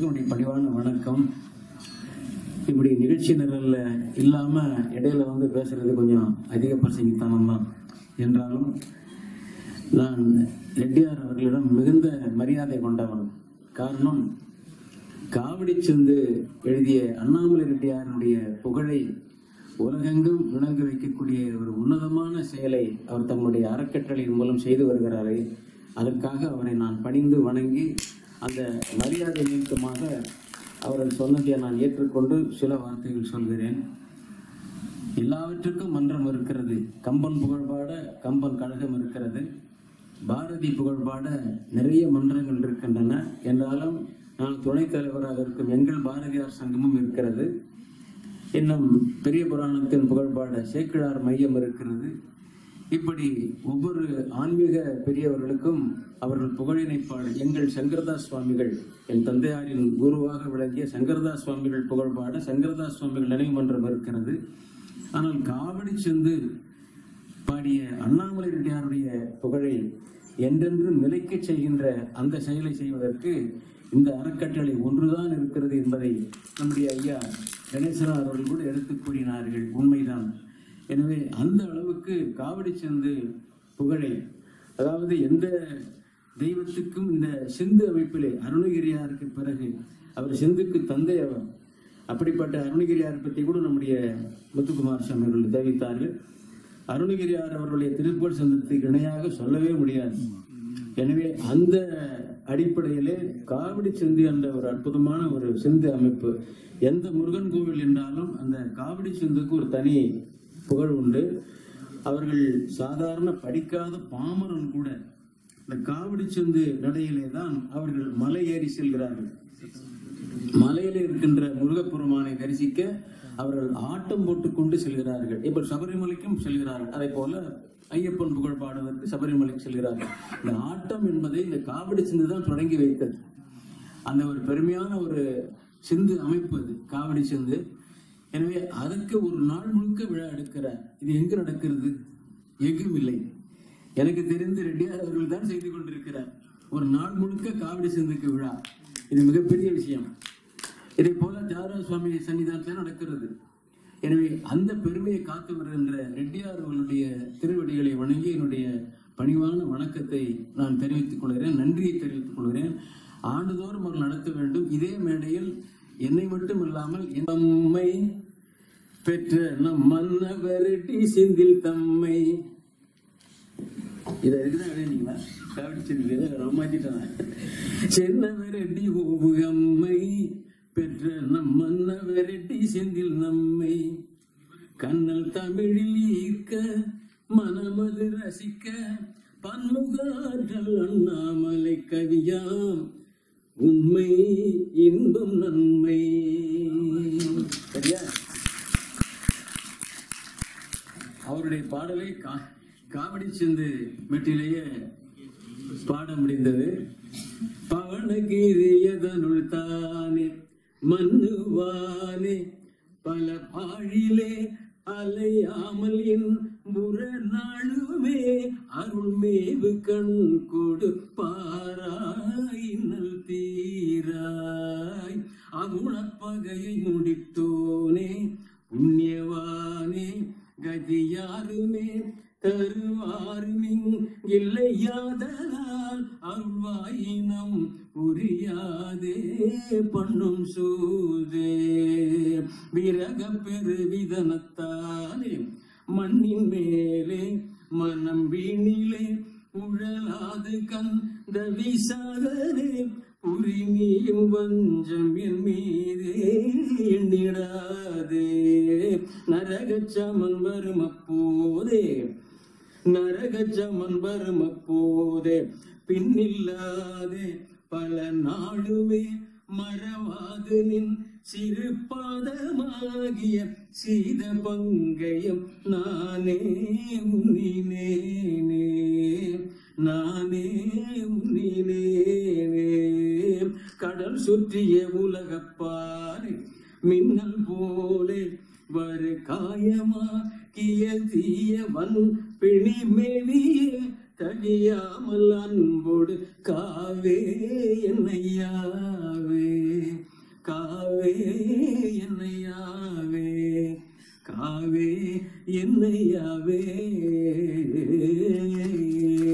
அனைவருக்கும் என்னுடைய பணிவான வணக்கம் இப்படி நிகழ்ச்சி நிரல்ல இல்லாம இடையில வந்து பேசுறது கொஞ்சம் அதிக பிரசங்கித்தனம் தான் என்றாலும் நான் ரெட்டியார் அவர்களிடம் மிகுந்த மரியாதை கொண்டவன் காரணம் காவடி சந்து எழுதிய அண்ணாமலை ரெட்டியாருடைய புகழை உலகெங்கும் விளங்க வைக்கக்கூடிய ஒரு உன்னதமான செயலை அவர் தம்முடைய அறக்கட்டளையின் மூலம் செய்து வருகிறாரே அதற்காக அவரை நான் பணிந்து வணங்கி அந்த மரியாதை நிமித்தமாக அவர்கள் சொன்னதை நான் ஏற்றுக்கொண்டு சில வார்த்தைகள் சொல்கிறேன் எல்லாவற்றுக்கும் மன்றம் இருக்கிறது கம்பன் புகழ்பாட கம்பன் கழகம் இருக்கிறது பாரதி புகழ்பாட நிறைய மன்றங்கள் இருக்கின்றன என்றாலும் நான் துணைத் தலைவராக இருக்கும் எங்கள் பாரதியார் சங்கமும் இருக்கிறது இன்னும் பெரிய புராணத்தின் புகழ்பாட சேக்கிழார் மையம் இருக்கிறது இப்படி ஒவ்வொரு ஆன்மீக பெரியவர்களுக்கும் அவர்கள் புகழினை பாட எங்கள் சங்கரதாஸ் சுவாமிகள் என் தந்தையாரின் குருவாக விளங்கிய சங்கரதாஸ் சுவாமிகள் புகழ்பாட சங்கரதாஸ் சுவாமிகள் நினைவு மன்றம் இருக்கிறது ஆனால் காவடி செந்து பாடிய அண்ணாமலை ரெட்டியாருடைய புகழை என்றென்றும் நிலைக்க செய்கின்ற அந்த செயலை செய்வதற்கு இந்த அறக்கட்டளை ஒன்றுதான் இருக்கிறது என்பதை நம்முடைய ஐயா கணேசனார் அவர்கள் கூட எடுத்துக் கூறினார்கள் உண்மைதான் எனவே அந்த அளவுக்கு காவடி செந்து புகழை அதாவது எந்த தெய்வத்துக்கும் இந்த சிந்து அமைப்பிலே அருணகிரியாருக்கு பிறகு அவர் சிந்துக்கு தந்தை அவர் அப்படிப்பட்ட அருணகிரியார் பற்றி கூட நம்முடைய முத்துக்குமார் சாமி அவர்கள் தெரிவித்தார்கள் அருணகிரியார் அவருடைய திருப்புகழ் சந்தத்துக்கு இணையாக சொல்லவே முடியாது எனவே அந்த அடிப்படையிலே காவடி சிந்து என்ற ஒரு அற்புதமான ஒரு சிந்து அமைப்பு எந்த முருகன் கோவில் என்றாலும் அந்த காவடி சிந்துக்கு ஒரு தனி புகழ் உண்டு அவர்கள் சாதாரண படிக்காத பாமரன் கூட இந்த காவடி சிந்து நடையிலே தான் அவர்கள் மலை ஏறி செல்கிறார்கள் மலையில இருக்கின்ற முருகப்பெருமானை தரிசிக்க அவர்கள் ஆட்டம் போட்டுக்கொண்டு செல்கிறார்கள் இப்ப சபரிமலைக்கும் செல்கிறார்கள் அதே போல ஐயப்பன் புகழ் பாடுவதற்கு சபரிமலைக்கு செல்கிறார்கள் இந்த ஆட்டம் என்பதை இந்த காவடி சிந்து தான் தொடங்கி வைத்தது அந்த ஒரு பெருமையான ஒரு சிந்து அமைப்பு அது காவடி சிந்து எனவே அதற்கு ஒரு நாள் முழுக்க விழா எடுக்கிறார் இது எங்கு நடக்கிறது எங்கும் இல்லை எனக்கு தெரிந்து ரெட்டியார் அவர்கள் தான் செய்து கொண்டிருக்கிறார் ஒரு நாள் முழுக்க காவடி சிந்துக்கு விழா இது மிகப்பெரிய விஷயம் இதை போல தியாகராஜ சுவாமி சன்னிதானத்தில் நடக்கிறது எனவே அந்த பெருமையை காத்து வருகின்ற ரெட்டியார் அவர்களுடைய திருவடிகளை வணங்கி என்னுடைய பணிவான வணக்கத்தை நான் தெரிவித்துக் கொள்கிறேன் நன்றியை தெரிவித்துக் கொள்கிறேன் ஆண்டுதோறும் அவர்கள் நடத்த வேண்டும் இதே மேடையில் என்னை மட்டும் இல்லாமல் நம்மை பெற்ற நம் மன்னவரட்டி சிந்தில் தம்மை இதை இருக்குதான் எழுதினீங்களா கவிடிச்சிருக்கு ரொமாச்சிட்டேன் சென்னவரட்டி ஓபுகம்மை பெற்ற நம் மன்னவரட்டி செந்தில் நம்மை கண்ணல் தமிழில் ஈர்க்க மனமது ரசிக்க பன்முகாற்றல் அண்ணாமலை கவியாம் உண்மை இன்பம் நன்மை சரியா அவருடைய பாடலை கா காவடி சிந்து மெட்டிலேயே பாட முடிந்தது பவனகிரியதனுள் தானே மன்னுவானே பல பாழிலே அலையாமல் என் புற நாளுமே அருள்மேவு கண் கொடுப்பாராய் நல் தீராய் அகுணப்பகையை முடித்தோனே புண்ணியவானே கதியாருமே தருவாருமிங் இல்லையாதலால் அருள்வாயினம் புரியாதே பண்ணும் சூதே விரக பெருவிதனத்தாலே மண்ணின் மேலே மனம் வீணிலே உழலாது கந்த விசாதனே உரிமையும் வஞ்சம் என் மீதே எண்ணிடாதே நரகச்சமன் வரும் அப்போதே நரகச்சமன் வரும் அப்போதே பின்னில்லாதே பல நாளுமே மறவாது நின் சிறு பாதமாகிய சீத பங்கயம் நானே உன்னினேனே நானே உன்னினேனே கடல் சுற்றிய உலகப்பாறை மின்னல் போலே வரு காயமா கிய தீயவன் பிணிமெளிய கழியாமல் அன்போடு காவே என்னையாவே காவே என்னையாவே காவே என்னையாவே